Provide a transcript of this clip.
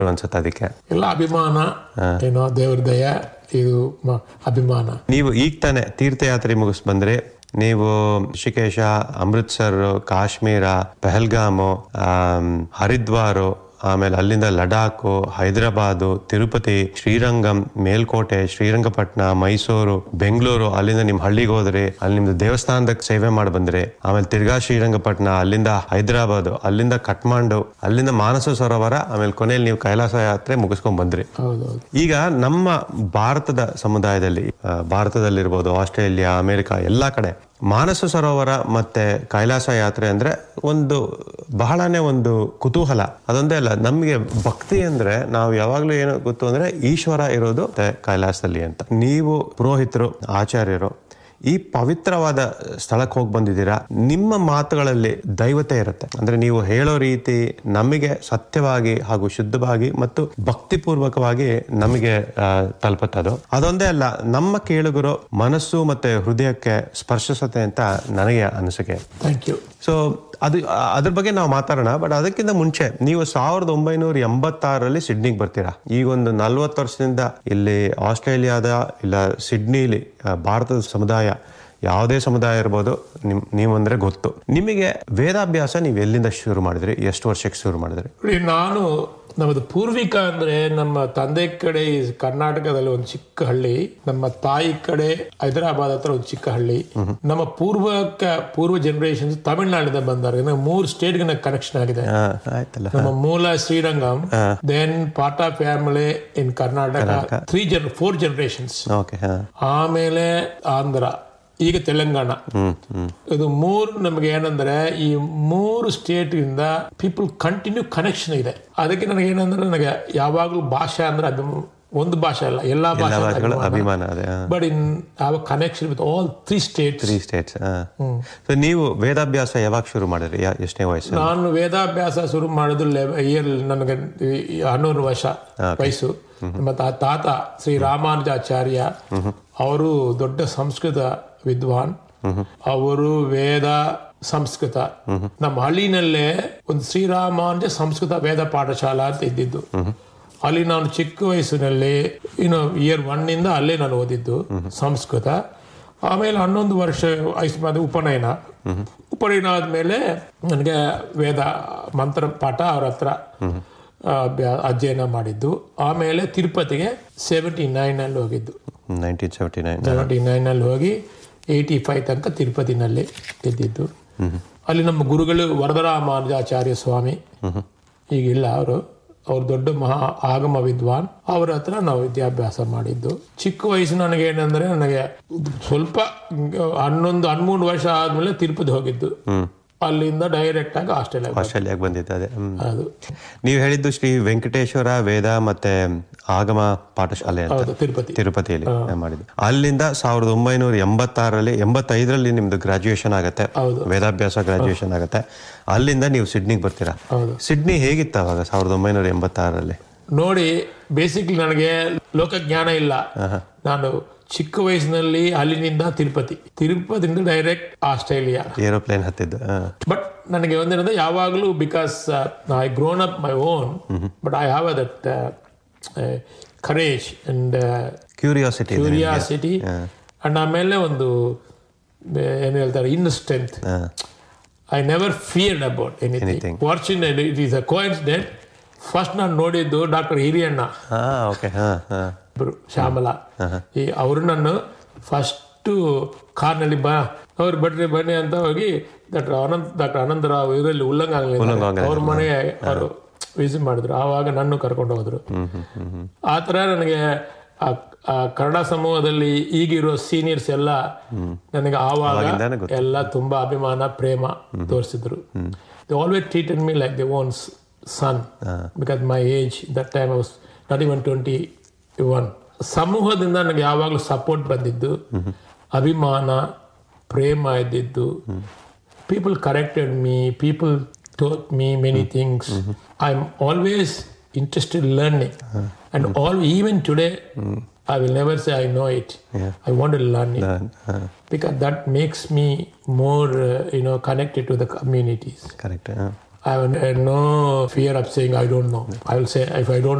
ಅನ್ಸುತ್ತೆ ಅದಕ್ಕೆ ಎಲ್ಲ ಅಭಿಮಾನ ಏನೋ ದೇವ್ರ ದಯ ಇದು ಮ- ಅಭಿಮಾನ ನೀವು ಈಗ ತಾನೇ ತೀರ್ಥಯಾತ್ರೆ ಮುಗಿಸ್ ಬಂದ್ರೆ ನೀವು ಋಷಿಕೇಶ ಅಮೃತ್ಸರ್ ಕಾಶ್ಮೀರ ಪೆಹಲ್ಗಾಮು ಆಮ್, ಹರಿದ್ವಾರು ಆಮೇಲೆ ಅಲ್ಲಿಂದ ಲಡಾಖು ಹೈದರಾಬಾದು ತಿರುಪತಿ ಶ್ರೀರಂಗಂ ಮೇಲ್ಕೋಟೆ ಶ್ರೀರಂಗಪಟ್ಟಣ ಮೈಸೂರು ಬೆಂಗಳೂರು ಅಲ್ಲಿಂದ ನಿಮ್ ಹಳ್ಳಿಗೆ ಹೋದ್ರಿ ಅಲ್ಲಿ ನಿಮ್ದು ದೇವಸ್ಥಾನದ ಸೇವೆ ಮಾಡಿ ಬಂದ್ರಿ ಆಮೇಲೆ ತಿರ್ಗಾ ಶ್ರೀರಂಗಪಟ್ಟಣ ಅಲ್ಲಿಂದ ಹೈದರಾಬಾದ್ ಅಲ್ಲಿಂದ ಕಟ್ಮಾಂಡು ಅಲ್ಲಿಂದ ಮಾನಸ ಸರೋವರ ಆಮೇಲೆ ಕೊನೆಯಲ್ಲಿ ನೀವು ಕೈಲಾಸ ಯಾತ್ರೆ ಮುಗಿಸ್ಕೊಂಡ್ ಬಂದ್ರಿ ಹೌದೌದು ಈಗ ನಮ್ಮ ಭಾರತದ ಸಮುದಾಯದಲ್ಲಿ ಆ, ಭಾರತದಲ್ಲಿರ್ಬೋದು ಆಸ್ಟ್ರೇಲಿಯಾ ಅಮೆರಿಕ ಎಲ್ಲ ಕಡೆ ಮಾನಸ ಸರೋವರ ಮತ್ತೆ ಕೈಲಾಸ ಯಾತ್ರೆ ಅಂದ್ರೆ ಒಂದು ಬಹಳನೇ ಒಂದು ಕುತೂಹಲ ಅದೊಂದೇ ಅಲ್ಲ ನಮಗೆ ಭಕ್ತಿ ಅಂದ್ರೆ ನಾವು ಯಾವಾಗ್ಲೂ ಏನು ಗೊತ್ತು ಅಂದ್ರೆ ಈಶ್ವರ ಇರೋದು ಮತ್ತೆ ಕೈಲಾಸದಲ್ಲಿ ಅಂತ ನೀವು ಪುರೋಹಿತರು ಆಚಾರ್ಯರು ಈ ಪವಿತ್ರವಾದ ಸ್ಥಳಕ್ಕೆ ಹೋಗಿ ಬಂದಿದ್ದೀರಾ ನಿಮ್ಮ ಮಾತುಗಳಲ್ಲಿ ದೈವತೆ ಇರುತ್ತೆ ಅಂದ್ರೆ ನೀವು ಹೇಳೋ ರೀತಿ ನಮಗೆ ಸತ್ಯವಾಗಿ ಹಾಗೂ ಶುದ್ಧವಾಗಿ ಮತ್ತು ಭಕ್ತಿಪೂರ್ವಕವಾಗಿ ನಮಗೆ ಆ, ತಲುಪುತ್ತದು ಅದೊಂದೇ ಅಲ್ಲ ನಮ್ಮ ಕೇಳುಗರು ಮನಸ್ಸು ಮತ್ತೆ ಹೃದಯಕ್ಕೆ ಸ್ಪರ್ಶಿಸುತ್ತೆ ಅಂತ ನನಗೆ ಅನಿಸಿಕೆ ಥ್ಯಾಂಕ್ ಯು ಸೊ ಅದು ಆ- ಅದ್ರ ಬಗ್ಗೆ ನಾವು ಮಾತಾಡೋಣ ಬಟ್ ಅದಕ್ಕಿಂತ ಮುಂಚೆ ನೀವು ಸಾವಿರದ ಒಂಬೈನೂರ ಎಂಬತ್ತಾರರಲ್ಲಿ ಸಿಡ್ನಿಗೆ ಬರ್ತೀರಾ ಈಗ ಒಂದು ನಲ್ವತ್ತು ವರ್ಷದಿಂದ ಇಲ್ಲಿ ಆಸ್ಟ್ರೇಲಿಯಾದ ಇಲ್ಲ ಸಿಡ್ನಿಲಿ ಆ, ಭಾರತದ ಸಮುದಾಯ ಯಾವುದೇ ಸಮುದಾಯ ಇರ್ಬೋದು ನಿಮ್ ನೀವು ಅಂದ್ರೆ ಗೊತ್ತು ನಿಮಗೆ ವೇದಾಭ್ಯಾಸ ನೀವು ಎಲ್ಲಿಂದ ಶುರು ಮಾಡಿದ್ರಿ ಎಷ್ಟು ವರ್ಷಕ್ಕೆ ಶುರು ಮಾಡಿದ್ರಿ ನೋಡಿ ನಾನು ನಮ್ಮದು ಪೂರ್ವಿಕ ಅಂದ್ರೆ ನಮ್ಮ ತಂದೆ ಕಡೆ ಈ ಕರ್ನಾಟಕದಲ್ಲಿ ಒಂದು ಚಿಕ್ಕ ಹಳ್ಳಿ ನಮ್ಮ ತಾಯಿ ಕಡೆ ಹೈದರಾಬಾದ್ ಹತ್ರ ಒಂದು ಚಿಕ್ಕ ಹಳ್ಳಿ ನಮ್ಮ ಪೂರ್ವಕ ಪೂರ್ವ ಜನರೇಷನ್ ತಮಿಳ್ನಾಡಿಂದ ಬಂದಾರೆ ಇನ್ನು ಮೂರು ಸ್ಟೇಟ್ಗೆ ಕನೆಕ್ಷನ್ ಆಗಿದೆ ಆ, ಆಯ್ತಲ್ಲ ನಮ್ಮ ಮೂಲ ಶ್ರೀರಂಗಂ ದೆನ್ ಪಾಟ ಫ್ಯಾಮಿಲಿ ಇನ್ ಕರ್ನಾಟಕ ತ್ರೀ ಜನ್ ಫೋರ್ ಜನರೇಷನ್ಸ್ ಓಕೆ ಹಾ ಆಮೇಲೆ ಆಂಧ್ರ ಈಗ ತೆಲಂಗಾಣ ಹ್ಮ್ ಹ್ಮ್ ಇದು ಮೂರು ನಮಗೆ ಏನಂದ್ರೆ ಈ ಮೂರು ಸ್ಟೇಟ್ ಇಂದ ಪೀಪಲ್ ಕಂಟಿನ್ಯೂ ಕನೆಕ್ಷನ್ ಇದೆ ಅದಕ್ಕೆ ನನಗೆ ಏನಂದ್ರೆ ನನಗೆ ಯಾವಾಗಲೂ ಭಾಷೆ ಅಂದ್ರೆ ಅದು ಒಂದು ಭಾಷೆ ಅಲ್ಲ ಎಲ್ಲಾ ಭಾಷೆ ಭಾಷೆಗಳು ಅಭಿಮಾನ ಅದೇ but in have a connection with all three states three states so ನೀವು ವೇದಾಭ್ಯಾಸ ಯಾವಾಗ ಶುರು ಮಾಡಿದ್ರಿ ಯಾ- ಎಷ್ಟನೇ ವಯಸ್ಸು ನಾನು ವೇದಾಭ್ಯಾಸ ಶುರು ಮಾಡಿದ್ದು ಇಯರ್ ನನಗೆ ಈ ಹನ್ನೂರು ವರ್ಷ ವಯಸ್ಸು ನಮ್ಮ ತಾ- ತಾತ ಶ್ರೀ ರಾಮಾನುಜಾಚಾರ್ಯ ಅವರು ದೊಡ್ಡ ಸಂಸ್ಕೃತ ವಿದ್ವಾನ್ ಅವರು ವೇದ ಸಂಸ್ಕೃತ ನಮ್ಮ ಹಳ್ಳಿನಲ್ಲೇ ಒಂದು ಶ್ರೀರಾಮಾನುಜ ಸಂಸ್ಕೃತ ವೇದ ಪಾಠಶಾಲಾ ಅಂತ ಇದ್ದಿದ್ದು ಅಲ್ಲಿ ನಾನು ಚಿಕ್ಕ ವಯಸ್ಸಿನಲ್ಲಿ ಇನ್ನು ಇಯರ್ ಒನ್ ಇಂದ ಅಲ್ಲೇ ನಾನು ಓದಿದ್ದು ಸಂಸ್ಕೃತ ಆಮೇಲೆ ಹನ್ನೊಂದು ವರ್ಷ ವಯಸ್ಸು ಉಪನಯನ ಉಪನಯನ ಆದ್ಮೇಲೆ ನನಗೆ ವೇದ ಮಂತ್ರ ಪಾಠ ಅವ್ರ ಹತ್ರ ಆ, ಅಭ್ಯಾ- ಅಧ್ಯಯನ ಮಾಡಿದ್ದು ಆಮೇಲೆ ತಿರುಪತಿಗೆ ಸೆವೆಂಟಿ ನೈನಲ್ಲಿ ಹೋಗಿದ್ದು ನೈನ್ಟೀನ್ ಸೆವೆಂಟಿ ನೈನ್ ಸೆವೆಂಟಿ ನೈನಲ್ಲಿ ಹೋಗಿ ಏಯ್ಟಿ ಫೈವ್ ತನಕ ತಿರುಪತಿನಲ್ಲಿ ಇದ್ದಿದ್ದು ಅಲ್ಲಿ ನಮ್ಮ ಗುರುಗಳು ವರದರಾಮಾನುಜಾಚಾರ್ಯ ಸ್ವಾಮಿ ಈಗಿಲ್ಲ ಅವರು ಅವ್ರು ದೊಡ್ಡ ಮಹಾ ಆಗಮ ವಿದ್ವಾನ್ ಅವ್ರ ಹತ್ರ ನಾವು ವಿದ್ಯಾಭ್ಯಾಸ ಮಾಡಿದ್ದು ಚಿಕ್ಕ ವಯಸ್ಸು ನನಗೆ ಏನಂದ್ರೆ ನನಗೆ ಸ್ವಲ್ಪ ಹನ್ನೊಂದು ಹನ್ಮೂರು ವರ್ಷ ಆದ್ಮೇಲೆ ತಿರುಪತಿ ಹೋಗಿದ್ದು ಅಲ್ಲಿಂದ ಡೈರೆಕ್ಟ್ ಆಗಿ ಆಸ್ಟ್ರೇಲಿಯಾ ಆಸ್ಟ್ರೇಲಿಯಾಗೆ ಬಂದಿದ್ದೆ ಅದೇ ಹ್ಮ್. ಅದು ನೀವು ಹೇಳಿದ್ದು ಶ್ರೀ ವೆಂಕಟೇಶ್ವರ ವೇದ ಮತ್ತೆ ಆಗಮ ಪಾಠಶಾಲೆ ಅಂತ ಹೌದು ತಿರುಪತಿ ತಿರುಪತಿಯಲ್ಲಿ ಮಾಡಿದ್ದು ಅಲ್ಲಿಂದ ಸಾವಿರದ ಒಂಬೈನೂರ ಎಂಬತ್ತಾರರಲ್ಲಿ ಎಂಬತ್ತೈದರಲ್ಲಿ ನಿಮ್ದು ಗ್ರಾಜುಯೇಷನ್ ಆಗತ್ತೆ ಹೌದು. ವೇದಾಭ್ಯಾಸ ಗ್ರಾಜುಯೇಷನ್ ಆಗತ್ತೆ ಅಲ್ಲಿಂದ ನೀವು ಸಿಡ್ನಿಗೆ ಬರ್ತೀರಾ ಹೌದು ಸಿಡ್ನಿ ಹೇಗಿತ್ತು ಅವಾಗ ಸಾವಿರದ ಒಂಬೈನೂರ ಎಂಬತ್ತಾರರಲ್ಲಿ ನೋಡಿ ಬೇಸಿಕ್ಲಿ ನನಗೆ ಲೋಕಜ್ಞಾನ ಇಲ್ಲ ನಾನು ಚಿಕ್ಕ ವಯಸ್ಸಿನಲ್ಲಿ ಅಲ್ಲಿನಿಂದ ತಿರುಪತಿ ತಿರುಪತಿಯಿಂದ ಡೈರೆಕ್ಟ್ ಆಸ್ಟ್ರೇಲಿಯಾ ಏರೋಪ್ಲೇನ್ ಹತ್ತಿದ್ದು ಹ. ಬಟ್ ನನಗೆ ಒಂದೇನಂದ್ರೆ ಯಾವಾಗಲೂ because I grown up my own but I have that courage and curiosity ಇದೆ ನಿಮ್ಗೆ. ಕ್ಯೂರಿಯಾಸಿಟಿ ಅಂಡ್ ಆಮೇಲೆ ಒಂದು ಏನು ಹೇಳ್ತಾರೆ ಇನ್ ಸ್ಟ್ರೆಂತ್ ಹ. I never feared about Anything. Anything fortunate it is a coincident first ನಾನು ನೋಡಿದ್ದು ಡಾಕ್ಟರ್ ಹಿರಿಯಣ್ಣ ಹಾ ಓಕೆ ಹಾ ಹಾ ಇಬ್ರು ಶ್ಯಾಮಲ ಈ ಅವರು ನನ್ನ ಫಸ್ಟು ಕಾರ್ನಲ್ಲಿ ಬಾ ಅವ್ರು ಬಡ್ರಿ ಬನ್ನಿ ಅಂತ ಹೋಗಿ ಡಾಕ್ಟರ್ ಅನಂತ್ ಡಾಕ್ಟರ್ ಅನಂತರಾವ್ ಇದರಲ್ಲಿ ಉಲ್ಲಂಘ ಉಲ್ಲಂಘ ಅವ್ರ ಮನೆ ಅವರು ವಿಸಿಟ್ ಮಾಡಿದ್ರು ಆವಾಗ ನನ್ನ ಕರ್ಕೊಂಡು ಹೋದ್ರು ಆ ಥರ ನನಗೆ ಆ- ಆ ಕನ್ನಡ ಸಮೂಹದಲ್ಲಿ ಈಗಿರೋ ಸೀನಿಯರ್ಸ್ ಎಲ್ಲ ನನಗೆ ಆವಾಗ ಅವಾಗಿಂದಾನೇ ಎಲ್ಲ ತುಂಬಾ ಅಭಿಮಾನ ಪ್ರೇಮ ತೋರಿಸಿದ್ರು they always treated me like they own son because my age that time was not even twenty one ಸಮೂಹದಿಂದ ನನಗೆ ಯಾವಾಗಲೂ ಸಪೋರ್ಟ್ ಬಂದಿದ್ದು ಅಭಿಮಾನ ಪ್ರೇಮ ಇದ್ದಿದ್ದು people corrected me people taught me many things i'm always interested in learning and all even today i will never say i know it i want to learn it ಹಾ because that makes me more uh, you know connected to the communities correct I have no fear of saying I don't know. I will say if I don't